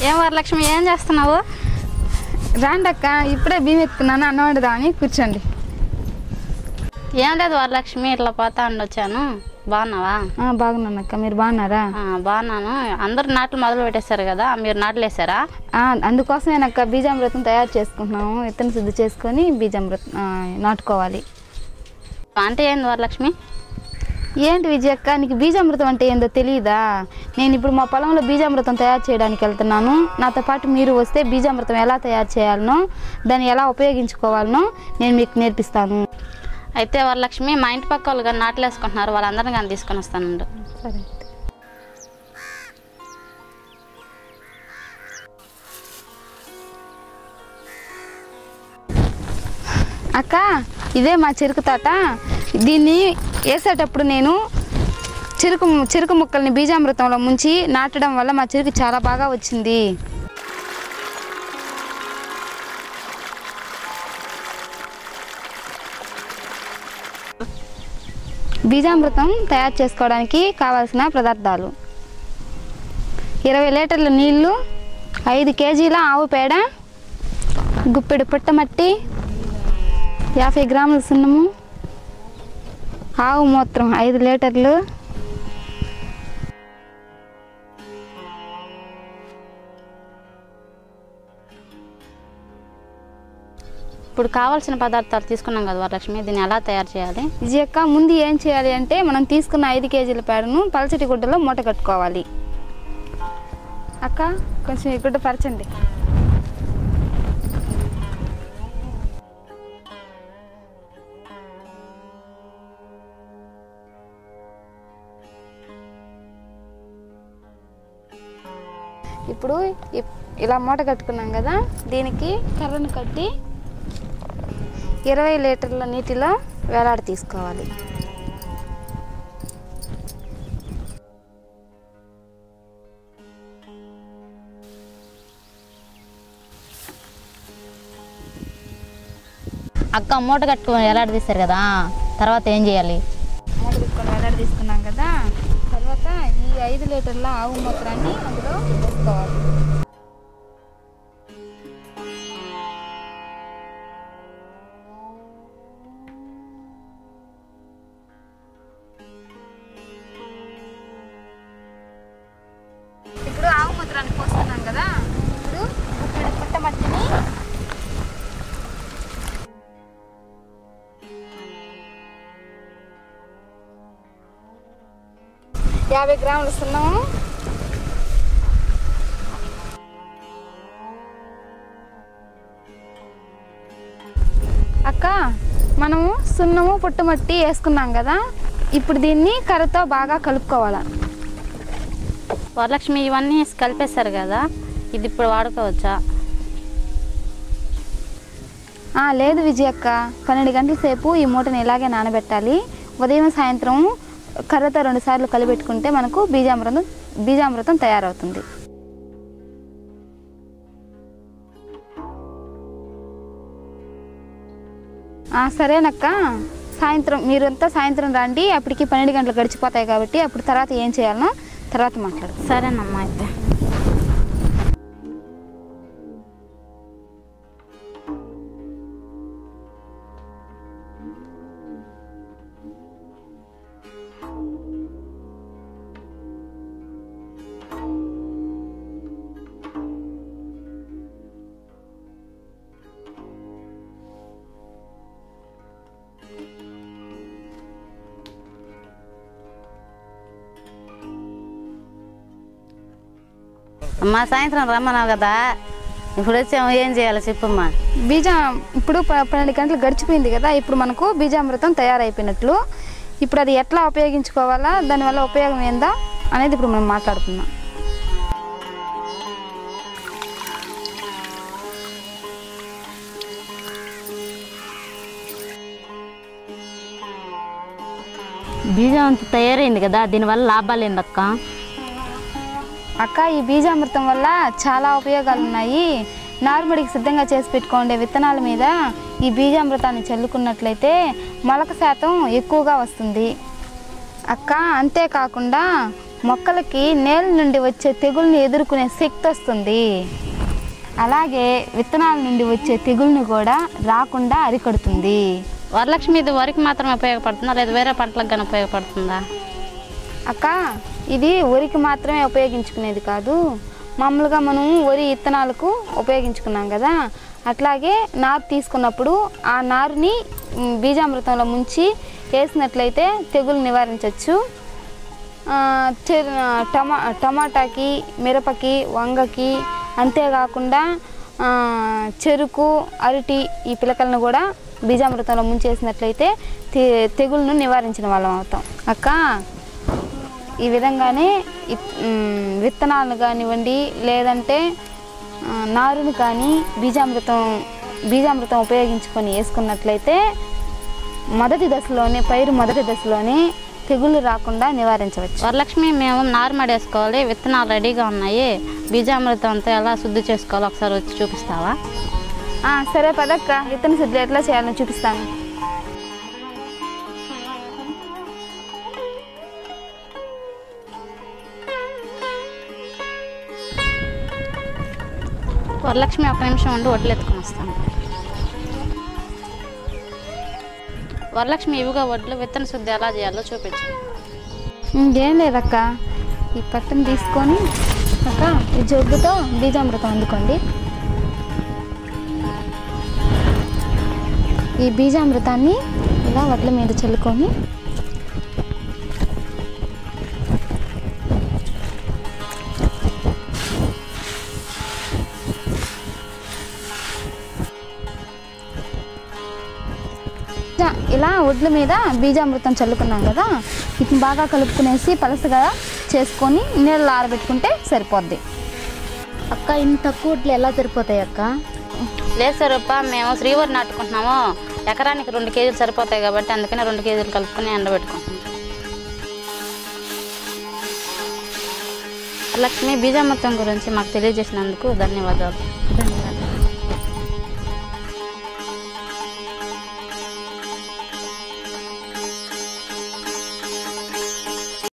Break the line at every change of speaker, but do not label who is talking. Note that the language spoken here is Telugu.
ఏం వరలక్ష్మి ఏం చేస్తున్నావు
రాండి అక్క ఇప్పుడే బియ్యం ఎత్తుకున్నాను అన్నం వండుదా అని కూర్చోండి
ఏం లేదు వరలక్ష్మి ఇట్లా పోతా ఉండొచ్చాను బాగున్నావా
ఆ, బాగున్నాను అక్క మీరు బాగున్నారా
ఆ, బాగున్నాను అందరు నాట్లు మొదలు పెట్టేశారు కదా మీరు నాట్లు వేసారా
ఆ, అందుకోసమేనక్క బీజామృతం తయారు చేసుకుంటున్నాము విత్తన శుద్ధి చేసుకొని బీజామృతం ఆ, నాటుకోవాలి
అంటే ఏంది వరలక్ష్మి
ఏంటి విజయక్క నీకు బీజామృతం అంటే ఏందో తెలియదా నేను ఇప్పుడు మా పొలంలో బీజామృతం తయారు చేయడానికి వెళ్తున్నాను నాతో పాటు మీరు వస్తే బీజామృతం ఎలా తయారు చేయాలనో దాన్ని ఎలా ఉపయోగించుకోవాలనో నేను మీకు నేర్పిస్తాను
అయితే వరలక్ష్మి మా ఇంటి పక్క వాళ్ళు కానీ నాట్లు వేసుకుంటున్నారు వాళ్ళందరిని కానీ తీసుకొని వస్తానుండు
సరే అక్క ఇదే మా చెరుకు తోట దీన్ని వేసేటప్పుడు నేను చెరుకు చెరుకు ముక్కల్ని బీజామృతంలో ముంచి నాటడం వల్ల మా చెరుకు చాలా బాగా వచ్చింది బీజామృతం తయారు చేసుకోవడానికి కావాల్సిన పదార్థాలు ఇరవై లీటర్ల నీళ్ళు ఐదు కేజీల ఆవు పేడ గుప్పెడు పుట్టమట్టి యాభై గ్రాముల సున్నము ఆవు మూత్రం ఐదు లీటర్లు
ఇప్పుడు కావాల్సిన పదార్థాలు తీసుకున్నాం కదా వరలక్ష్మి దీన్ని ఎలా తయారు చేయాలి
ఇది యొక్క ముందు ఏం చేయాలి అంటే మనం తీసుకున్న ఐదు కేజీల పేడను పలచటి గుడ్డలో మూట కట్టుకోవాలి అక్క కొంచెం ఈ గుడ్డ పరచండి ఇప్పుడు ఇప్- ఇలా మూట కట్టుకున్నాం కదా దీనికి కర్రను కట్టి ఇరవై లీటర్ల నీటిలో వేలాడ తీసుకోవాలి
అక్క మూట కట్టుకొని ఎలాడదీశారు కదా తర్వాత ఏం చేయాలి
మూట తీసుకొని వేలాడ తీసుకున్నాం కదా తర్వాత ఈ ఐదు లీటర్ల ఆవు మూత్రాన్ని అందులో వేసుకోవాలి ఇప్పుడు ఆవు మూత్రాన్ని పోస్తున్నాం కదా ఇప్పుడు ఇప్పుడు పుట్టమట్టిని యాభై గ్రాములు సున్నము అక్క మనము సున్నము పుట్టుమట్టి వేసుకున్నాం కదా ఇప్పుడు దీన్ని కర్రతో బాగా కలుపుకోవాలి
వరలక్ష్మి ఇవన్నీ కలిపేశారు కదా ఇది ఇప్పుడు వాడుకోవచ్చా
ఆ, లేదు విజయక్క పన్నెండు గంటల సేపు ఈ మూటని ఇలాగే నానబెట్టాలి ఉదయం సాయంత్రం కర్రతో రెండు సార్లు కలిపెట్టుకుంటే మనకు బీజామృతం బీజామృతం తయారవుతుంది ఆ, సరేనక్క సాయంత్రం మీరంతా సాయంత్రం రండి అప్పటికి పన్నెండు గంటలు గడిచిపోతాయి కాబట్టి అప్పుడు తర్వాత ఏం చేయాలనో తర్వాత మాట్లాడు
సరేనమ్మా అయితే అమ్మా సాయంత్రం రమ్మన్నావు కదా ఇప్పుడు వచ్చాము ఏం చేయాలి చెప్పమ్మా
బీజం ఇప్పుడు ప- పన్నెండు గంటలు గడిచిపోయింది కదా ఇప్పుడు మనకు బీజామృతం తయారైపోయినట్లు ఇప్పుడు అది ఎట్లా ఉపయోగించుకోవాలా దానివల్ల ఉపయోగం ఏందా అనేది ఇప్పుడు మనం మాట్లాడుకుందాం
బీజం అంత తయారైంది కదా దీనివల్ల లాభాలు ఏంది అక్క
అక్క ఈ బీజామృతం వల్ల చాలా ఉపయోగాలు ఉన్నాయి నార్మడికి సిద్ధంగా చేసి పెట్టుకోండే విత్తనాల మీద ఈ బీజామృతాన్ని చల్లుకున్నట్లయితే మొలక శాతం ఎక్కువగా వస్తుంది అక్క అంతేకాకుండా మొక్కలకి నేల నుండి వచ్చే తెగుల్ని ఎదుర్కొనే శక్తి వస్తుంది అలాగే విత్తనాల నుండి వచ్చే తెగుల్ని కూడా రాకుండా అరికడుతుంది
వరలక్ష్మి ఇది వరికి మాత్రమే ఉపయోగపడుతుందా లేదా వేరే పంటలకు కానీ ఉపయోగపడుతుందా
అక్క ఇది వరికి మాత్రమే ఉపయోగించుకునేది కాదు మామూలుగా మనం వరి విత్తనాలకు ఉపయోగించుకున్నాం కదా అట్లాగే నారు తీసుకున్నప్పుడు ఆ నారుని మ్, బీజామృతంలో ముంచి వేసినట్లయితే తెగులు నివారించవచ్చు టమా టమాటాకి మిరపకి వంగకి అంతేకాకుండా ఆ, చెరుకు అరటి ఈ పిలకలను కూడా బీజామృతంలో ముంచేసినట్లయితే తె తెగులను నివారించిన వాళ్ళం అవుతాం అక్క ఈ విధంగానే ఇత్- మ్, విత్తనాలను కానివ్వండి లేదంటే ఆ, నారును కానీ బీజామృతం బీజామృతం ఉపయోగించుకొని వేసుకున్నట్లయితే మొదటి దశలోనే పైరు మొదటి దశలోనే తెగుళ్ళు రాకుండా నివారించవచ్చు
వరలక్ష్మి మేము నారుమడి వేసుకోవాలి విత్తనాలు రెడీగా ఉన్నాయి బీజామృతం అంతా ఎలా శుద్ధి చేసుకోవాలో ఒకసారి వచ్చి చూపిస్తావా
ఆ, సరే పదక్క విత్తన శుద్ధి ఎట్లా చేయాలో చూపిస్తాను
వరలక్ష్మి ఒక నిమిషం ఉండి వడ్లు ఎత్తుకొని వస్తాను వరలక్ష్మి ఇవిగా వడ్లు విత్తన శుద్ధి ఎలా చేయాలో చూపించు
ఇంకేం లేదక్క ఈ పట్టును తీసుకొని అక్క ఈ జగ్గుతో బీజామృతం అందుకోండి ఈ బీజామృతాన్ని ఇలా వడ్ల మీద చల్లుకొని ఇలా- ఇలా ఒడ్ల మీద బీజామృతం చల్లుకున్నాం కదా వీటిని బాగా కలుపుకునేసి పలసగా చేసుకొని నీళ్ళు ఆరబెట్టుకుంటే సరిపోద్ది అక్క ఇన్ని తక్కువ ఒడ్లు ఎలా సరిపోతాయి అక్క
లేదు సరూప మేము శ్రీవారి నాటుకుంటున్నాము ఎకరానికి రెండు కేజీలు సరిపోతాయి కాబట్టి అందుకనే రెండు కేజీలు కలుపుకొని ఎండబెట్టుకుంటున్నాం లక్ష్మి బీజామృతం గురించి మాకు తెలియజేసినందుకు ధన్యవాదాలు